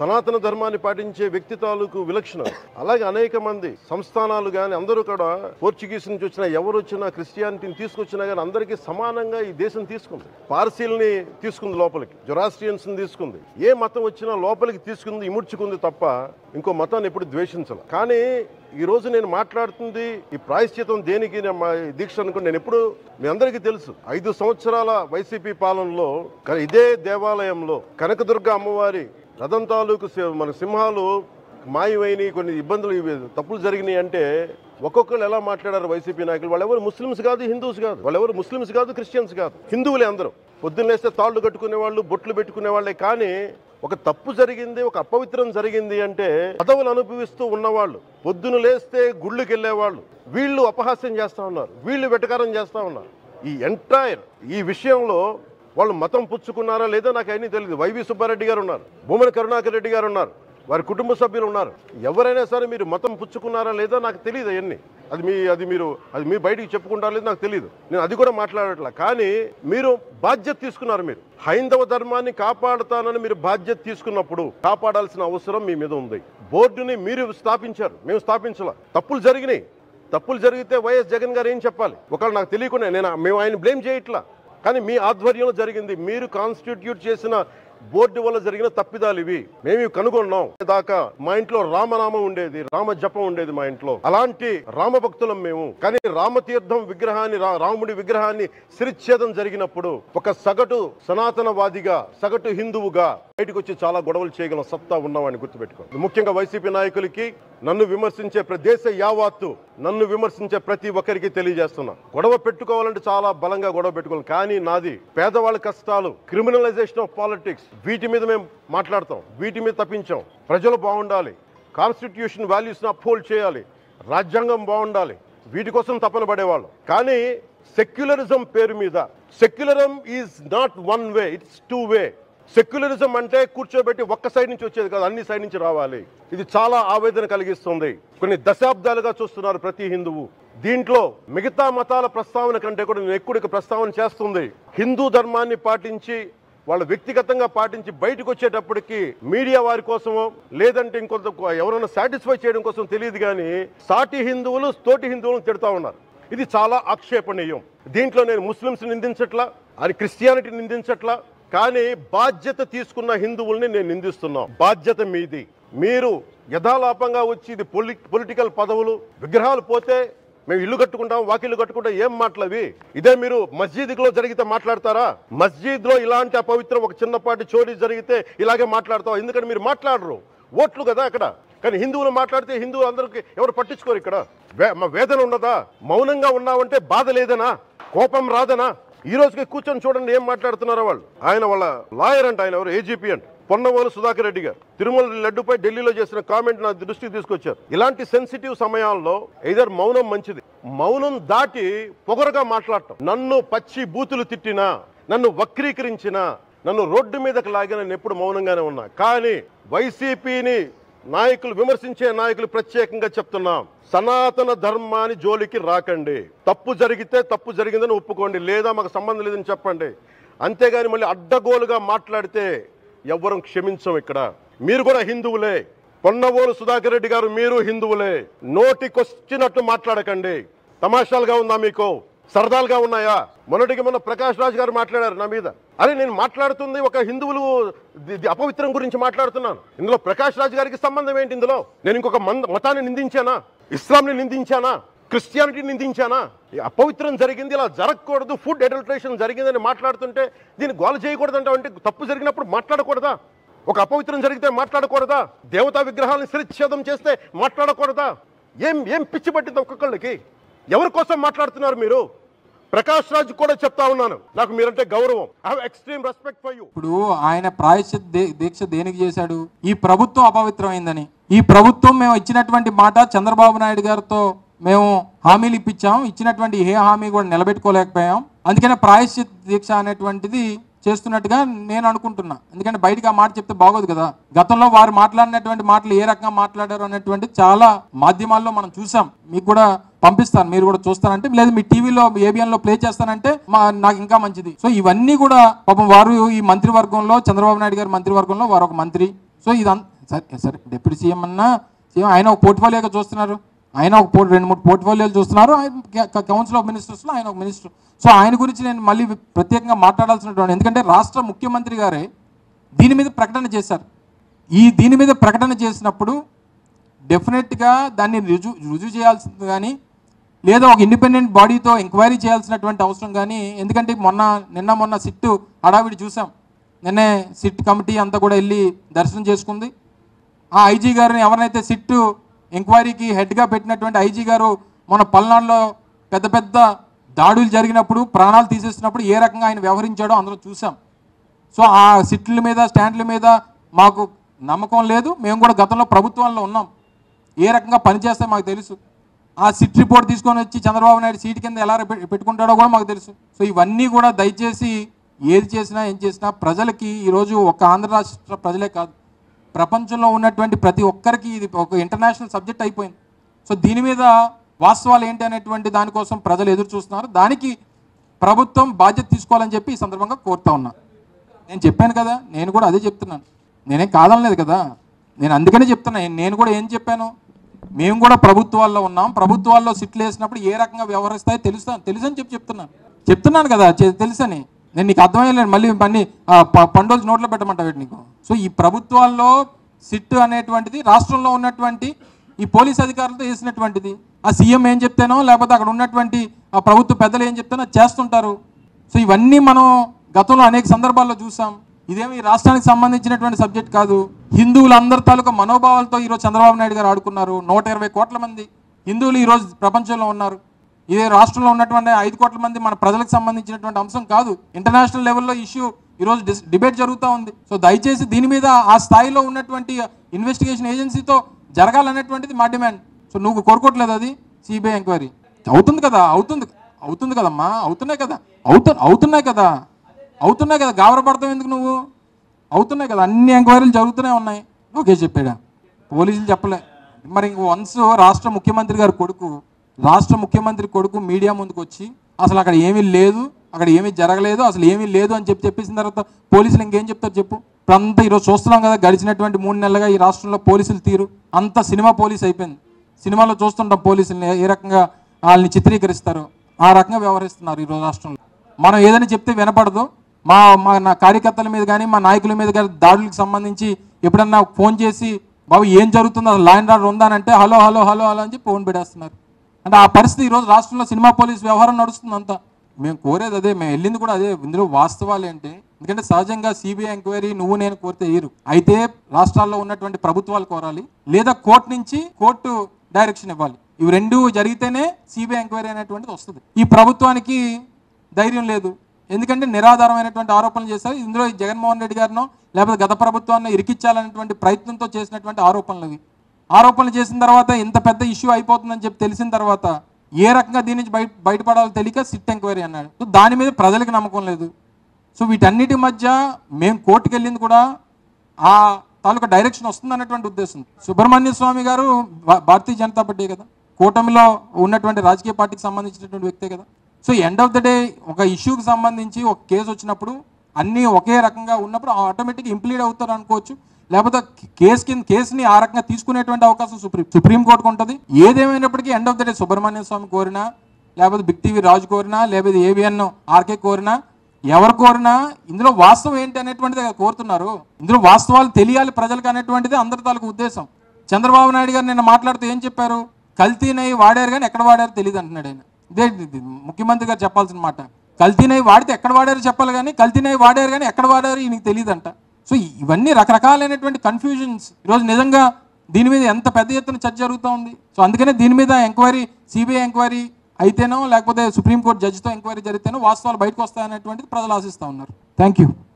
సనాతన ధర్మాన్ని పాటించే వ్యక్తి తాలూకు విలక్షణం అలాగే అనేక మంది సంస్థానాలు కానీ అందరూ కూడా పోర్చుగీస్ నుంచి వచ్చిన ఎవరు వచ్చినా క్రిస్టియానిటీని తీసుకొచ్చినా కానీ అందరికీ సమానంగా ఈ దేశం తీసుకుంది పార్సీల్ని తీసుకుంది లోపలికి జొరాస్ట్రియన్స్ తీసుకుంది ఏ మతం వచ్చినా లోపలికి తీసుకుంది ఇముడ్చుకుంది తప్ప ఇంకో మతాన్ని ఎప్పుడు ద్వేషించాలి కానీ ఈ రోజు నేను మాట్లాడుతుంది ఈ ప్రాయశ్చితం దేనికి నేను మా ఈ దీక్ష అనుకుని నేను ఎప్పుడు మీ అందరికీ తెలుసు ఐదు సంవత్సరాల వైసీపీ పాలనలో క- ఇదే దేవాలయంలో కనకదుర్గ అమ్మవారి రథం తాలూకు సి- మన సింహాలు మాయమైనవి కొన్ని ఇబ్బందులు ఇవి తప్పులు జరిగినాయి అంటే ఒక్కొక్కరు ఎలా మాట్లాడారు వైసీపీ నాయకులు వాళ్ళెవరు ముస్లిమ్స్ కాదు హిందూస్ కాదు వాళ్ళెవరు ముస్లిమ్స్ కాదు క్రిస్టియన్స్ కాదు హిందువులే అందరూ పొద్దున్న లేస్తే తాళ్ళు కట్టుకునే వాళ్ళు బొట్లు పెట్టుకునే వాళ్ళే కానీ ఒక తప్పు జరిగింది ఒక అపవిత్రం జరిగింది అంటే పదవులు అనుభవిస్తూ ఉన్నవాళ్ళు పొద్దున లేస్తే గుళ్ళకి వెళ్ళేవాళ్ళు వీళ్ళు అపహాస్యం చేస్తా ఉన్నారు వీళ్ళు వెటకారం చేస్తా ఉన్నారు ఈ ఎంటైర్ ఈ విషయంలో వాళ్ళు మతం పుచ్చుకున్నారా లేదా నాకు అన్నీ తెలియదు వైవి సుబ్బారెడ్డి గారు ఉన్నారు భూమన కరుణాకర్ రెడ్డి గారు ఉన్నారు వారి కుటుంబ సభ్యులు ఉన్నారు ఎవరైనా సరే మీరు మతం పుచ్చుకున్నారా లేదా నాకు తెలియదు అవన్నీ అది మీ అది మీరు అది మీ బయటికి చెప్పుకుంటారా లేదు నాకు తెలియదు నేను అది కూడా మాట్లాడట్లా కానీ మీరు బాధ్యత తీసుకున్నారు మీరు హైందవ ధర్మాన్ని కాపాడుతానని మీరు బాధ్యత తీసుకున్నప్పుడు కాపాడాల్సిన అవసరం మీ మీద ఉంది బోర్డుని మీరు స్థాపించారు మేము స్థాపించాల తప్పులు జరిగినాయి తప్పులు జరిగితే వైఎస్ జగన్ గారు ఏం చెప్పాలి ఒకవేళ నాకు తెలియకుండా నేను మేము ఆయన బ్లేమ్ చేయట్లా కానీ మీ ఆధ్వర్యంలో జరిగింది మీరు కాన్స్టిట్యూట్ చేసిన బోర్డు వల్ల జరిగిన తప్పిదాలు ఇవి మేము ఇవి కనుగొన్నాం దాకా మా ఇంట్లో రామనామం ఉండేది రామ జపం ఉండేది మా ఇంట్లో అలాంటి రామ భక్తులం మేము కానీ రామతీర్థం విగ్రహాన్ని రా- రాముడి విగ్రహాన్ని శిరిచ్ఛేదం జరిగినప్పుడు ఒక సగటు సనాతనవాదిగా సగటు హిందువుగా బయటకు వచ్చి చాలా గొడవలు చేయగల సత్తా ఉన్నవాడిని గుర్తుపెట్టుకో ముఖ్యంగా వైసీపీ నాయకులకి నన్ను విమర్శించే ప్ర- దేశ యావాత్తు నన్ను విమర్శించే ప్రతి ఒక్కరికి తెలియజేస్తున్నా గొడవ పెట్టుకోవాలంటే చాలా బలంగా గొడవ పెట్టుకోవాలి కానీ నాది పేదవాళ్ళ కష్టాలు క్రిమినలైజేషన్ ఆఫ్ పాలిటిక్స్ వీటి మీద మేము మాట్లాడతాం వీటి మీద తప్పించాం ప్రజలు బాగుండాలి కాన్స్టిట్యూషన్ వాల్యూస్ని అప్హోల్డ్ చేయాలి రాజ్యాంగం బాగుండాలి వీటి కోసం తపన పడేవాళ్ళు కానీ సెక్యులరిజం పేరు మీద secularism is not one way it's two way secularism అంటే కూర్చోబెట్టి ఒక్క సైడ్ నుంచి వచ్చేది కాదు అన్ని సైడ్ నుంచి రావాలి ఇది చాలా ఆవేదన కలిగిస్తుంది కొన్ని దశాబ్దాలుగా చూస్తున్నారు ప్రతి హిందువు దీంట్లో మిగతా మతాల ప్రస్తావన కంటే కూడా నేను ఎక్కువ ప్రస్తావన చేస్తుంది హిందూ ధర్మాన్ని పాటించి వాళ్ళు వ్యక్తిగతంగా పాటించి బయటకు వచ్చేటప్పటికి మీడియా వారి కోసమో లేదంటే ఇంకొంత ఎవరైనా సాటిస్ఫై చేయడం కోసం తెలియదు కానీ సాటి హిందువులు తోటి హిందువులను తిడతా ఉన్నారు ఇది చాలా ఆక్షేపణీయం దీంట్లో నేను ముస్లిమ్స్ నిందించట్లా అది క్రిస్టియానిటీ నిందించట్లా కానీ బాధ్యత తీసుకున్న హిందువుల్ని నేను నిందిస్తున్నాం బాధ్యత మీది మీరు యథాలాపంగా వచ్చి ఇది పొలి పొలిటికల్ పదవులు విగ్రహాలు పోతే మేము ఇల్లు కట్టుకుంటాం వాకిళ్ళు కట్టుకుంటాం ఏం మాటలవి ఇదే మీరు మస్జిద్లో జరిగితే మాట్లాడతారా మస్జిద్లో ఇలాంటి అపవిత్రం ఒక చిన్నపాటి చోరీ జరిగితే ఇలాగే మాట్లాడతాం ఎందుకంటే మీరు మాట్లాడరు ఓట్లు కదా అక్కడ కానీ హిందువులు మాట్లాడితే హిందువులు అందరికి ఎవరు పట్టించుకోరు ఇక్కడ వే- మా వేదన ఉన్నదా మౌనంగా ఉన్నామంటే బాధ లేదనా కోపం రాదనా ఈ రోజుకి కూర్చొని చూడండి ఏం మాట్లాడుతున్నారో వాళ్ళు ఆయన వాళ్ళ లాయర్ అంట ఆయన ఎవరు ఏజీపీ అంట పొన్నవోలు సుధాకర్ రెడ్డి గారు తిరుమల లడ్డుపై ఢిల్లీలో చేసిన కామెంట్ నా దృష్టికి తీసుకొచ్చారు ఇలాంటి సెన్సిటివ్ సమయాల్లో ఇదర్ మౌనం మంచిది మౌనం దాటి పొగరగా మాట్లాడటం నన్ను పచ్చి బూతులు తిట్టినా నన్ను వక్రీకరించినా నన్ను రోడ్డు మీదకి లాగిన నేను ఎప్పుడు మౌనంగానే ఉన్నా కానీ వైసీపీని నాయకులు విమర్శించే నాయకులు ప్రత్యేకంగా చెప్తున్నాం సనాతన ధర్మాన్ని జోలికి రాకండి తప్పు జరిగితే తప్పు జరిగిందని ఒప్పుకోండి లేదా మాకు సంబంధం లేదని చెప్పండి అంతేగాని మళ్ళీ అడ్డగోలుగా మాట్లాడితే ఎవ్వరం క్షమించం ఇక్కడ మీరు కూడా హిందువులే పొన్నవోలు సుధాకర్ రెడ్డి గారు మీరు హిందువులే నోటికొచ్చినట్టు మాట్లాడకండి తమాషాలుగా ఉందా మీకు సరదాలుగా ఉన్నాయా మొన్నటికి మొన్న ప్రకాష్ రాజ్ గారు మాట్లాడారు నా మీద అరే నేను మాట్లాడుతుంది ఒక హిందువులు ది- ది అపవిత్రం గురించి మాట్లాడుతున్నాను ఇందులో ప్రకాష్ రాజ్ గారికి సంబంధం ఏంటి ఇందులో నేను ఇంకొక మంద- మతాన్ని నిందించానా ఇస్లాంని నిందించానా క్రిస్టియానిటీ నిందించానా ఈ అపవిత్రం జరిగింది ఇలా జరగకూడదు ఫుడ్ అడల్ట్రేషన్ జరిగిందని మాట్లాడుతుంటే దీన్ని గోల చేయకూడదంటే అంటే తప్పు జరిగినప్పుడు మాట్లాడకూడదా ఒక అపవిత్రం జరిగితే మాట్లాడకూడదా దేవతా విగ్రహాలను శిరచ్ఛేదం చేస్తే మాట్లాడకూడదా ఏం ఏం పిచ్చి పట్టింది ఒక్కొక్కళ్ళకి ఎవరి కోసం మాట్లాడుతున్నారు మీరు ప్రకాష్ రాజ్ కూడా చెప్తా ఉన్నాను నాకు మీరంటే గౌరవం I have extreme respect for you ఇప్పుడు ఆయన ప్రాయశ్చిత దే- దీక్ష దేనికి చేశాడు ఈ ప్రభుత్వం అపవిత్రమైందని ఈ ప్రభుత్వం మేము ఇచ్చినటువంటి మాట చంద్రబాబు నాయుడు గారితో మేము హామీలు ఇప్పించాం ఇచ్చినటువంటి ఏ హామీ కూడా నిలబెట్టుకోలేకపోయాం అందుకనే ప్రాయశ్చిత దీక్ష అనేటువంటిది చేస్తున్నట్టుగా నేను అనుకుంటున్నా ఎందుకంటే బయటకు ఆ మాట చెప్తే బాగోదు కదా గతంలో వారు మాట్లాడినటువంటి మాటలు ఏ రకంగా మాట్లాడారు అనేటువంటి చాలా మాధ్యమాల్లో మనం చూసాం మీకు కూడా పంపిస్తాను మీరు కూడా చూస్తానంటే లేదు మీ టీవీలో ఏబిఎన్ లో ప్లే చేస్తానంటే మా నాకు ఇంకా మంచిది సో ఇవన్నీ కూడా పాపం వారు ఈ మంత్రివర్గంలో చంద్రబాబు నాయుడు గారి మంత్రివర్గంలో వారు ఒక మంత్రి సో ఇదం సరే సరే డిప్యూటీ సీఎం అన్నా సీఎం ఆయన ఒక పోర్ట్ఫోలియోగా చూస్తున్నారు ఆయన ఒక పోర్ట్ రెండు మూడు పోర్ట్ఫోలియోలు చూస్తున్నారు ఆయన కౌన్సిల్ ఆఫ్ మినిస్టర్స్లో ఆయన ఒక మినిస్టర్ సో ఆయన గురించి నేను మళ్ళీ ప్రత్యేకంగా మాట్లాడాల్సినటువంటి ఎందుకంటే రాష్ట్ర ముఖ్యమంత్రి గారే దీని మీద ప్రకటన చేశారు ఈ దీని మీద ప్రకటన చేసినప్పుడు డెఫినెట్గా దాన్ని రుజు రుజువు చేయాల్సింది కానీ లేదా ఒక ఇండిపెండెంట్ బాడీతో ఎంక్వైరీ చేయాల్సినటువంటి అవసరం కానీ ఎందుకంటే మొన్న నిన్న మొన్న సిట్టు హడావిడి చూసాం నిన్నే సిట్ కమిటీ అంతా కూడా వెళ్ళి దర్శనం చేసుకుంది ఆ ఐజీ గారిని ఎవరినైతే సిట్టు ఎంక్వైరీకి హెడ్గా పెట్టినటువంటి ఐజీ గారు మన పల్నాడులో పెద్ద పెద్ద దాడులు జరిగినప్పుడు ప్రాణాలు తీసేసినప్పుడు ఏ రకంగా ఆయన వ్యవహరించాడో అందరం చూసాం సో ఆ సిట్ల మీద స్టాండ్ల మీద మాకు నమ్మకం లేదు మేము కూడా గతంలో ప్రభుత్వంలో ఉన్నాం ఏ రకంగా పనిచేస్తే మాకు తెలుసు ఆ సిట్ రిపోర్ట్ తీసుకొని వచ్చి చంద్రబాబు నాయుడు సీట్ కింద ఎలా పె- పెట్టుకుంటాడో కూడా మాకు తెలుసు సో ఇవన్నీ కూడా దయచేసి ఏది చేసినా ఏం చేసినా ప్రజలకి ఈరోజు ఒక ఆంధ్ర రాష్ట్ర ప్రజలే కాదు ప్రపంచంలో ఉన్నటువంటి ప్రతి ఒక్కరికి ఇది ఒక ఇంటర్నేషనల్ సబ్జెక్ట్ అయిపోయింది సో దీని మీద వాస్తవాలు ఏంటి అనేటువంటి దానికోసం ప్రజలు ఎదురు చూస్తున్నారు దానికి ప్రభుత్వం బాధ్యత తీసుకోవాలని చెప్పి ఈ సందర్భంగా కోరుతా ఉన్నా నేను చెప్పాను కదా నేను కూడా అదే చెప్తున్నాను నేనేం కాదనలేదు కదా నేను అందుకనే చెప్తున్నా నేను కూడా ఏం చెప్పాను మేము కూడా ప్రభుత్వాల్లో ఉన్నాం ప్రభుత్వాల్లో సిట్లు వేసినప్పుడు ఏ రకంగా వ్యవహరిస్తాయో తెలుసా తెలుసు అని చెప్పి చెప్తున్నాను చెప్తున్నాను కదా చె- తెలుసని నేను నీకు అర్థమయ్యలేదు మళ్ళీ మళ్ళీ ఆ, ప- పండోలు నోట్లో పెట్టమంటావు నీకు సో ఈ ప్రభుత్వాల్లో సిట్ అనేటువంటిది రాష్ట్రంలో ఉన్నటువంటి ఈ పోలీస్ అధికారులతో వేసినటువంటిది ఆ సీఎం ఏం చెప్తానో లేకపోతే అక్కడ ఉన్నటువంటి ఆ ప్రభుత్వ పెద్దలు ఏం చెప్తానో అది చేస్తుంటారు సో ఇవన్నీ మనం గతంలో అనేక సందర్భాల్లో చూసాం ఇదేమి ఈ రాష్ట్రానికి సంబంధించినటువంటి సబ్జెక్ట్ కాదు హిందువులందరి తాలూకా మనోభావాలతో ఈరోజు చంద్రబాబు నాయుడు గారు ఆడుకున్నారు నూట ఇరవై కోట్ల మంది హిందువులు ఈరోజు ప్రపంచంలో ఉన్నారు ఇదే రాష్ట్రంలో ఉన్నటువంటి ఐదు కోట్ల మంది మన ప్రజలకు సంబంధించినటువంటి అంశం కాదు ఇంటర్నేషనల్ లెవెల్లో ఇష్యూ ఈరోజు డిస్ డిబేట్ జరుగుతూ ఉంది సో దయచేసి దీని మీద ఆ స్థాయిలో ఉన్నటువంటి ఇన్వెస్టిగేషన్ ఏజెన్సీతో జరగాలనేటువంటిది మా డిమాండ్ సో నువ్వు కోరుకోవట్లేదు అది సిబిఐ ఎంక్వైరీ అవుతుంది కదా అవుతుంది అవుతుంది కదమ్మా అవుతున్నాయి కదా అవుతు అవుతున్నాయి కదా అవుతున్నాయి కదా గాబరపడతావు ఎందుకు నువ్వు అవుతున్నాయి కదా అన్ని ఎంక్వైరీలు జరుగుతూనే ఉన్నాయి ఓకే చెప్పాడా పోలీసులు చెప్పలే మరి ఇంక వన్స్ రాష్ట్ర ముఖ్యమంత్రి గారి కొడుకు రాష్ట్ర ముఖ్యమంత్రి కొడుకు మీడియా ముందుకు వచ్చి అసలు అక్కడ ఏమీ లేదు అక్కడ ఏమీ జరగలేదు అసలు ఏమీ లేదు అని చెప్పి చెప్పేసిన తర్వాత పోలీసులు ఇంకేం చెప్తారు చెప్పు ఇప్పుడు అంతా ఈరోజు చూస్తున్నాం కదా గడిచినటువంటి మూడు నెలలుగా ఈ రాష్ట్రంలో పోలీసులు తీరు అంత సినిమా పోలీస్ అయిపోయింది సినిమాలో చూస్తుంటాం పోలీసుల్ని ఏ రకంగా వాళ్ళని చిత్రీకరిస్తారు ఆ రకంగా వ్యవహరిస్తున్నారు ఈరోజు రాష్ట్రంలో మనం ఏదైనా చెప్తే వినపడదు మా మా నా కార్యకర్తల మీద కానీ మా నాయకుల మీద కానీ దాడులకు సంబంధించి ఎప్పుడన్నా ఫోన్ చేసి బాబు ఏం జరుగుతుందో అసలు లా అండ్ ఆర్డర్ ఉందా అని అంటే హలో హలో హలో హలో అని చెప్పి ఫోన్ పెట్టేస్తున్నారు అంటే ఆ పరిస్థితి ఈరోజు రాష్ట్రంలో సినిమా పోలీస్ వ్యవహారం నడుస్తుంది అంతా మేము కోరేది అదే మేము వెళ్ళింది కూడా అదే ఇందులో వాస్తవాలు ఏంటి ఎందుకంటే సహజంగా సిబిఐ ఎంక్వైరీ నువ్వు నేను కోరితే ఇరు అయితే రాష్ట్రాల్లో ఉన్నటువంటి ప్రభుత్వాలు కోరాలి లేదా కోర్టు నుంచి కోర్టు డైరెక్షన్ ఇవ్వాలి ఇవి రెండు జరిగితేనే సిబిఐ ఎంక్వైరీ అనేటువంటిది వస్తుంది ఈ ప్రభుత్వానికి ధైర్యం లేదు ఎందుకంటే నిరాధారమైనటువంటి ఆరోపణలు చేశారు ఇందులో ఈ జగన్మోహన్ రెడ్డి గారినో లేకపోతే గత ప్రభుత్వాన్ని ఇరికిచ్చాలనేటువంటి ప్రయత్నంతో చేసినటువంటి ఆరోపణలు అవి ఆరోపణలు చేసిన తర్వాత ఇంత పెద్ద ఇష్యూ అయిపోతుందని చెప్పి తెలిసిన తర్వాత ఏ రకంగా దీని నుంచి బయట బయటపడాలో తెలియక సిట్ ఎంక్వైరీ అన్నాడు సో దాని మీద ప్రజలకు నమ్మకం లేదు సో వీటన్నిటి మధ్య మేము కోర్టుకు వెళ్ళింది కూడా ఆ తాలూకా డైరెక్షన్ వస్తుంది అన్నటువంటి ఉద్దేశం సుబ్రహ్మణ్య స్వామి గారు భా- భారతీయ జనతా పార్టీ కదా కూటమిలో ఉన్నటువంటి రాజకీయ పార్టీకి సంబంధించినటువంటి వ్యక్తే కదా so end of the day ఒక ఇష్యూకి సంబంధించి ఒక కేసు వచ్చినప్పుడు అన్నీ ఒకే రకంగా ఉన్నప్పుడు ఆటోమేటిక్ ఇంప్లీడ్ అవుతారు అనుకోవచ్చు లేకపోతే కేసు కింద కేసుని ఆ రకంగా తీసుకునేటువంటి అవకాశం సుప్రీం సుప్రీం కోర్టుకు ఉంటుంది ఏదేమైనప్పటికీ end of the day Subrahmanya Swamy కోరినా లేకపోతే బిగ్ టీవీ రాజు కోరినా లేకపోతే ఏవిఎన్ ఆర్కే కోరినా ఎవరు కోరినా ఇందులో వాస్తవం ఏంటి అనేటువంటిది కదా కోరుతున్నారు ఇందులో వాస్తవాలు తెలియాలి ప్రజలకు అనేటువంటిది అందరి తాలూకు ఉద్దేశం చంద్రబాబు నాయుడు గారు నిన్న మాట్లాడుతూ ఏం చెప్పారు కల్తీనై వాడారు కానీ ఎక్కడ వాడారు తెలియదు అంటున్నాడు ఆయన ఇదే ఇది ముఖ్యమంత్రి గారు చెప్పాల్సిన మాట కల్తీనై వాడితే ఎక్కడ వాడారు చెప్పాలి కానీ కల్తీనై వాడారు కానీ ఎక్కడ వాడారు ఈయనకి తెలియదంట సో ఇవన్నీ రకరకాలైనటువంటి కన్ఫ్యూజన్స్ ఈరోజు నిజంగా దీని మీద ఎంత పెద్ద ఎత్తున చర్చ జరుగుతూ ఉంది సో అందుకనే దీని మీద ఎంక్వైరీ సిబిఐ ఎంక్వైరీ అయితేనో లేకపోతే సుప్రీంకోర్టు జడ్జితో ఎంక్వైరీ జరిగితేనో వాస్తవాలు బయటకు వస్తాయనేటువంటిది ప్రజలు ఆశిస్తూ ఉన్నారు థ్యాంక్ యూ